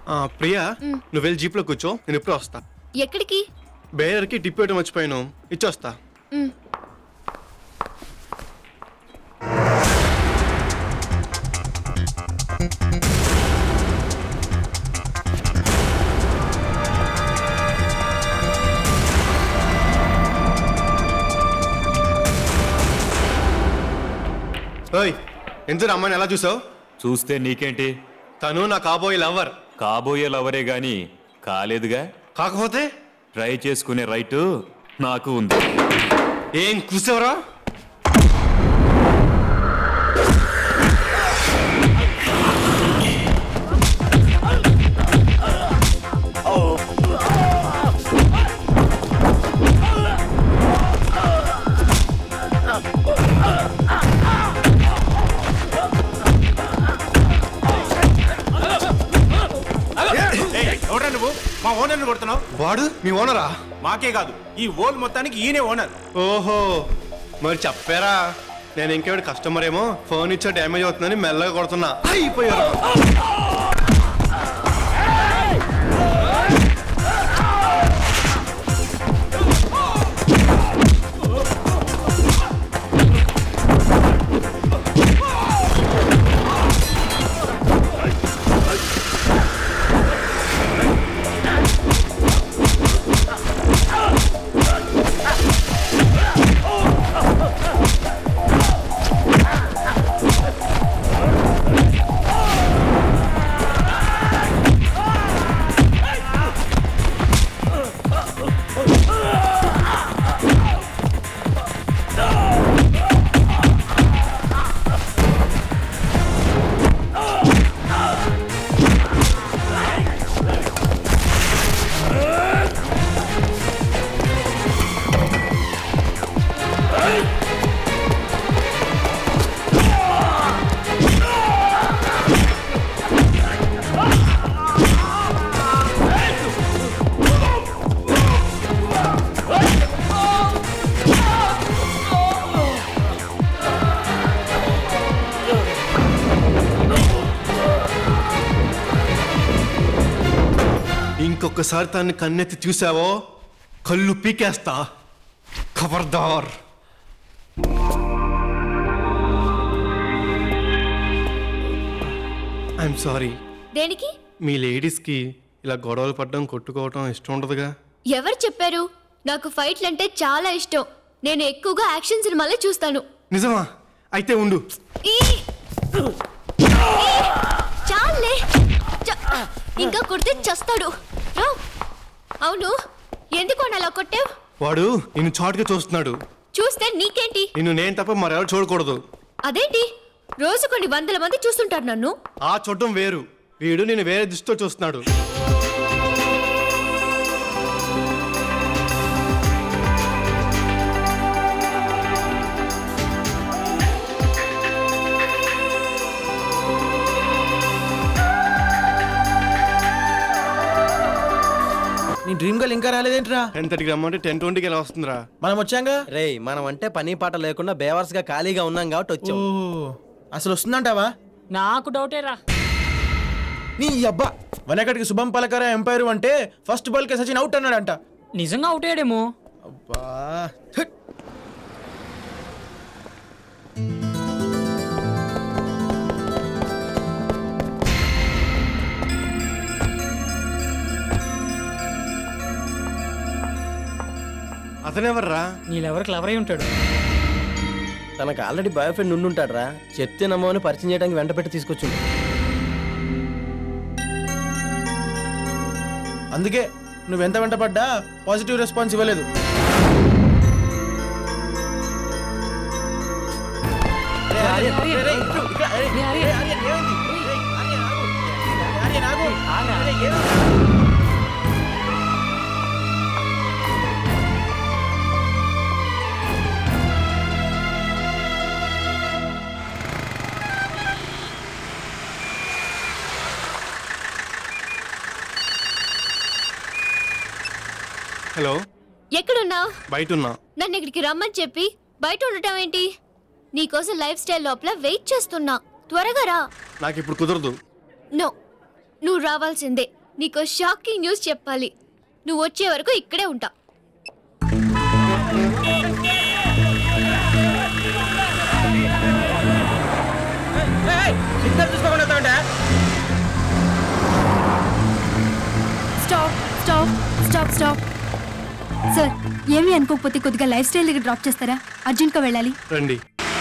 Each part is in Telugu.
ఆ, ప్రియా నువ్వు వెళ్ళి జీప్లో కూర్చో నేను ఎప్పుడు వస్తా ఎక్కడికి బేరర్కి టిప్ ఇవ్వడం మర్చిపోయాను ఇచ్చొస్తా మ్. ఓయ్ ఎందుకు అమ్మాయిని ఎలా చూసావు చూస్తే నీకేంటి తను నా కాబోయే లవర్ కాబోయే లవరే గాని కాలేదుగా కాకపోతే ట్రై చేసుకునే రైటు నాకు ఉంది ఏం కూసావరా ఎవడా నువ్వు మా ఓనర్ని కొడుతున్నావు వాడు మీ ఓనరా మాకే కాదు ఈ ఓల్ మొత్తానికి ఈయనే ఓనర్ ఓహో మరి చెప్పారా నేను ఇంకేవాడి కస్టమర్ ఏమో ఫోన్ ఇచ్చా డ్యామేజ్ అవుతుందని మెల్లగా కొడుతున్నా అయిపోయారు ఇంకొకసారి తన్ని కన్నెత్తి చూసావో కళ్ళు పీకేస్తా ఖబర్దార్ ఐఎమ్ సారీ దేనికి మీ లేడీస్కి ఇలా గొడవలు పడడం కొట్టుకోవటం ఇష్టం ఉండదుగా ఎవరు చెప్పారు నాకు ఫైట్లు అంటే చాలా ఇష్టం నేను ఎక్కువగా యాక్షన్ సినిమాలే చూస్తాను నిజమా అయితే ఉండు ఈ! ఈ! చాలే చ- ఇంకా కొడితే చస్తాడు రా. అవును ఎందుకు వాడిని అలా కొట్టావు వాడు నిన్ను చాటుగా చూస్తున్నాడు చూస్తే నీకేంటి నిన్ను నేను తప్ప మరెవరు చూడకూడదు అదేంటి రోజు కొన్ని వందల మంది చూస్తుంటారు నన్ను ఆ చూడటం వేరు వీడు నేను వేరే దృష్టితో చూస్తున్నాడు నీ డ్రీమ్ గర్ల్ ఇంకా రాలేదేంట్రా టెన్ థర్టీకి రమ్మంటే టెన్ ట్వంటీకి ఎలా వస్తుందిరా మనం వచ్చాంగా రేయ్ మనం అంటే పని పాట లేకుండా బేవర్స్ గా ఖాళీగా ఉన్నాం కాబట్టి వచ్చాం ఓ అసలు వస్తుందంటావా నాకు డౌటేరా నీ అబ్బా వెనకటికి శుభం పలకర ఎంపైర్ అంటే ఫస్ట్ బాల్ కే సచిన్ అవుట్ అన్నాడంట నిజంగా అవుట్ అయ్యాడేమో అబ్బా హట్. అతనెవర్రా నీళ్ళెవరు క్లవర్ అయి ఉంటాడు తనకు ఆల్రెడీ బాయ్ ఫ్రెండ్ ఉండుంటాడ్రా చెప్తే నమ్మో అని పరిచయం చేయడానికి వెంట పెట్టి తీసుకొచ్చిండు అందుకే నువ్వెంత వెంట పడ్డా పాజిటివ్ రెస్పాన్స్ ఇవ్వలేదు రేయ్, ఆర్యన్, రేయ్, రేయ్, ఇటు, ఇక్కడ, రేయ్, రేయ్, ఆర్యన్, ఏమైంది? రేయ్, ఆర్యన్, ఆగు. ఆర్యన్, ఆగు. రేయ్, ఏమైంది? హలో ఎక్కడున్నావు బయట ఉన్నా నన్ను ఇక్కడికి రమ్మని చెప్పి బయట ఉండటం ఏంటి నీకోసం లైఫ్ స్టైల్ లోపల వెయిట్ చేస్తున్నా త్వరగా రా నాకు ఇప్పుడు కుదరదు నో నువ్వు రావాల్సిందే నీకు షాకింగ్ న్యూస్ చెప్పాలి నువ్వు వచ్చే వరకు ఇక్కడే ఉంటా సిగ్నల్ చూసుకోకుండా వస్తామంటే stop stop stop stop sir ఏమీ అనుకోకపోతే కొద్దిగా లైఫ్ స్టైల్ దగ్గర డ్రాప్ చేస్తారా అర్జెంట్గా వెళ్ళాలి రండి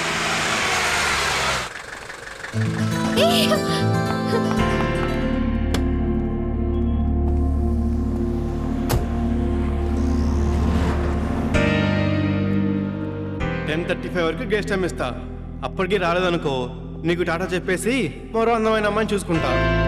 టెన్ థర్టీ ఫైవ్ వరకు గెస్ట్ టైం ఇస్తా అప్పటికి రాలేదనుకో నీకు టాటా చెప్పేసి మరో అందమైన అమ్మాయిని చూసుకుంటా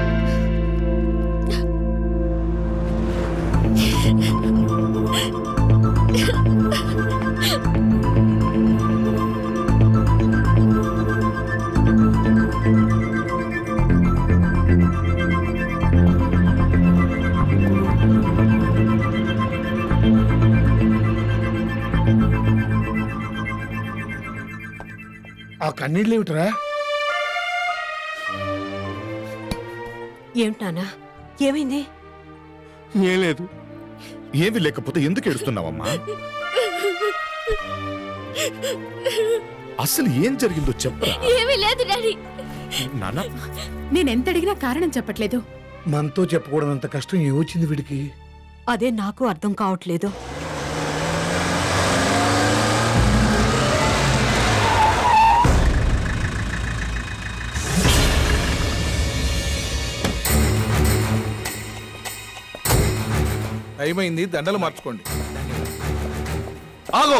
ఆ కన్నీళ్ళు ఏమిట్రా ఏమిటానా ఏమైంది ఏం లేదు ఏమి లేకపోతే ఎందుకు ఏడుస్తున్నావమ్మా అసలు ఏం జరిగిందో చెప్పరా ఏమీ లేదు డాడీ నాన్న నేను ఎంత అడిగినా కారణం చెప్పట్లేదు మనతో చెప్పకూడదంత కష్టం ఏమొచ్చింది వీడికి అదే నాకు అర్థం కావట్లేదు టైం అయింది దండలు మార్చుకోండి ఆగో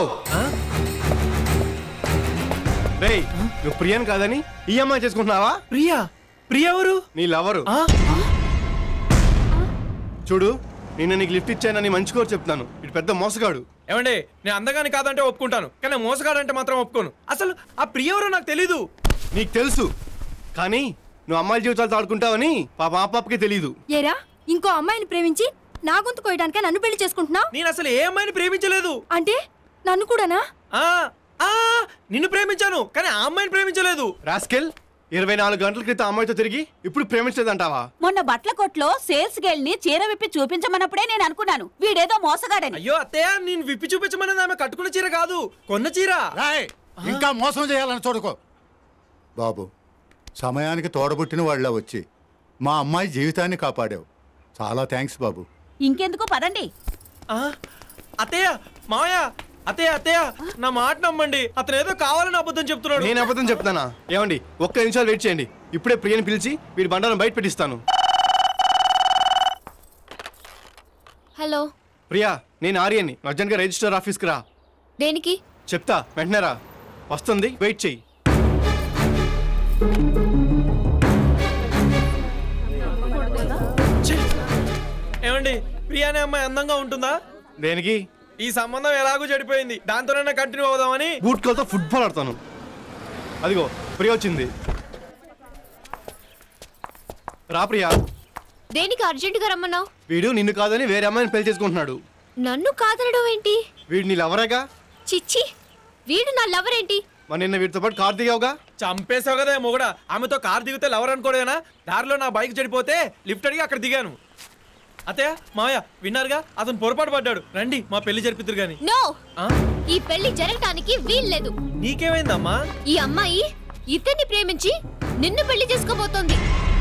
రేయ్ నువ్వు ప్రియాని కాదని ఈ అమ్మాయి చేసుకుంటున్నావా ప్రియా ప్రియా ఎవరు నీ లవరు ఆ? చూడు నిన్న నీకు లిఫ్ట్ ఇచ్చానని మంచి కోరు చెప్తున్నాను ఇటు పెద్ద మోసగాడు ఏమండి నేను అందగాని కాదంటే ఒప్పుకుంటాను కానీ మోసగాడంటే మాత్రం ఒప్పుకోను అసలు ఆ ప్రియ ఎవరో నాకు తెలీదు నీకు తెలుసు కానీ నువ్వు అమ్మాయిల జీవితాలతో ఆడుకుంటావని పాప ఆ పాపకి తెలియదు ఏరా ఇంకో అమ్మాయిని ప్రేమించి నా గొంతు కోయడానికే నన్ను పెళ్లి చేసుకుంటున్నావు నేను అసలు ఏ అమ్మాయిని ప్రేమించలేదు అంటే నన్ను కూడానా ఆ ఆ నిన్ను ప్రేమించాను కానీ ఆ అమ్మాయిని ప్రేమించలేదు రాస్కెల్ ఇరవై నాలుగు గంటల క్రితం అమ్మాయితో తిరిగి ఇప్పుడు ప్రేమించలేదంటావా మొన్న బట్ల కొట్లో సేల్స్ గెల్ని చీర విప్పి చూపించమన్నప్పుడే నేను అనుకున్నాను వీడేదో మోసగాడని అయ్యో అత్తయ్య నేను విప్పి చూపించమన్నది ఆమె కట్టుకున్న చీర కాదు కొన్న చీర రాయ్ ఇంకా మోసం చేయాలని చూడకో బాబు సమయానికి తోడబుట్టిన వాళ్ళ వచ్చి మా అమ్మాయి జీవితాన్ని కాపాడావు చాలా థ్యాంక్స్ బాబు ఇంకెందుకు పదండి ఆ, అత్తయ్య మావయ్య అత్తయ్య అత్తయ్య నా మాట నమ్మండి అతను ఏదో కావాలని అబద్ధం చెప్తున్నాడు నేను అబద్ధం చెప్తానా ఏమండి ఒక్క నిమిషాలు వెయిట్ చేయండి ఇప్పుడే ప్రియని పిలిచి వీడి బండారం బయట పెట్టిస్తాను హలో ప్రియా నేను ఆర్యని అర్జెంట్గా రిజిస్టర్ ఆఫీస్కి రా దేనికి చెప్తా వెంటనే రా వస్తుంది వెయిట్ చెయ్యి ఏమండి ప్రియా అనే అమ్మాయి అందంగా ఉంటుందా దేనికి ఈ సంబంధం ఎలాగో చెడిపోయింది దాంతోనైనా కంటిన్యూ అవుదామని బూట్ కాల్తో ఫుట్బాల్ ఆడతాను అదిగో ప్రియ వచ్చింది రా ప్రియా దేనికి అర్జెంటుగా రమ్మన్నావు వీడు నిన్ను కాదని వేరే అమ్మాయిని పెళ్లి చేసుకుంటున్నాడు నన్ను కాదనడం ఏంటి వీడు నీ లవరేగా చిచ్చి వీడు నా లవర్ ఏంటి మరి నిన్న వీటితో పాటు కార్ దిగావుగా చంపేశావు కదా మొగడా ఆమెతో కార్ దిగితే లవర్ అనుకోడేనా దారిలో నా బైక్ చెడిపోతే లిఫ్ట్ అడిగి అక్కడ దిగాను అత్తయ్య మావయ్య విన్నారుగా అతను పొరపాటు పడ్డాడు రండి మా పెళ్లి జరిపిద్దరు గాని నో ఆ? ఈ పెళ్లి జరగటానికి వీల్లేదు నీకేమైందమ్మా ఈ అమ్మాయి ఇతన్ని ప్రేమించి నిన్ను పెళ్లి చేసుకోబోతోంది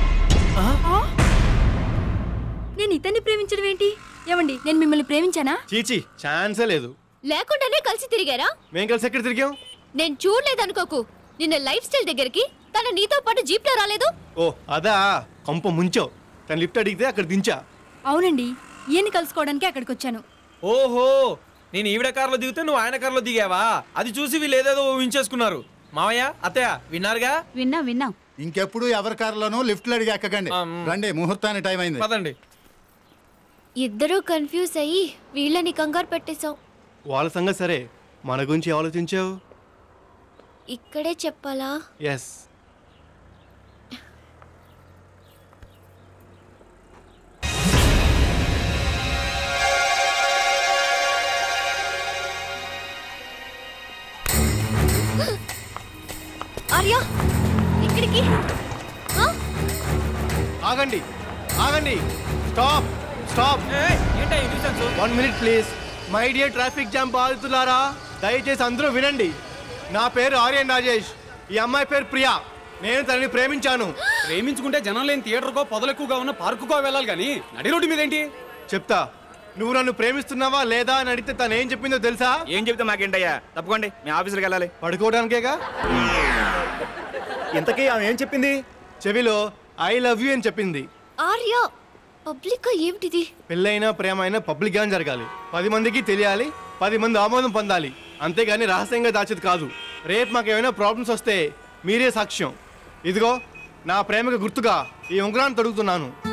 నేను ఇతన్ని ప్రేమించడం ఏంటి ఏమండి నేను మిమ్మల్ని ప్రేమించానా చీచి ఛాన్సే లేదు లేకుండానే కలిసి తిరిగారా మేం కలిసి ఎక్కడ తిరిగాం నేను చూడలేదనుకోకు నిన్న లైఫ్ స్టైల్ దగ్గరికి తన నీతో పాటు జీప్ లో రాలేదు ఓ అదా కొంప ముంచావు తను లిఫ్ట్ అడిగితే అక్కడ దించా అవునండి ఈయన్ని కలుసుకోవడానికి అక్కడికి వచ్చాను ఓహో నేను ఈవిడ కార్లో దిగితే నువ్వు ఆయన కార్లో దిగావా అది చూసి వీళ్ళు ఏదేదో ఊహించేసుకున్నారు మావయ్య అత్తయ్య విన్నారుగా విన్నా విన్నాం ఇంకెప్పుడు ఎవరి కారులోనూ లిఫ్ట్లు అడిగి ఎక్కకండి రండి ముహూర్తానికి టైం అయింది పదండి ఇద్దరూ కన్ఫ్యూజ్ అయ్యి వీళ్ళని కంగారు పెట్టేశావు వాళ్ళ సంగతి సరే మన గురించి ఆలోచించావు ఇక్కడే చెప్పాలా ఎస్ ఆర్య ఇక్కడికి ఆ? ఆగండి ఆగండి స్టాప్ స్టాప్ ఏంటో ఈ nuisance? One minute please my dear traffic jam బాధితులారా దయచేసి అందరూ వినండి నా పేరు ఆర్యన్ రాజేష్ ఈ అమ్మాయి పేరు ప్రియా నేను తనని ప్రేమించాను ప్రేమించుకుంటే జనం లేని థియేటర్కో పొదలు ఎక్కువగా ఉన్న పార్కుకో వెళ్ళాలి కానీ నడి రోడ్డు మీద ఏంటి చెప్తా నువ్వు నన్ను ప్రేమిస్తున్నావా లేదా అని అడిగితే తను ఏం చెప్పిందో తెలుసా ఏం చెప్తే మాకేంటయ్యా తప్పకోండి మేము ఆఫీసులకు వెళ్ళాలి పడుకోవడానికేగా ఇంతకీ ఆమె ఏం చెప్పింది చెవిలో ఐ లవ్ యూ అని చెప్పింది ఆర్య పబ్లిక్ ఏమిటిది పెళ్ళైనా ప్రేమ అయినా పబ్లిక్ గానే జరగాలి పది మందికి తెలియాలి పది మంది ఆమోదం పొందాలి అంతేగాని రహస్యంగా దాచేది కాదు రేపు మాకు ఏమైనా ప్రాబ్లమ్స్ వస్తే మీరే సాక్ష్యం ఇదిగో నా ప్రేమకు గుర్తుగా ఈ ఉంగరాన్ని తొడుగుతున్నాను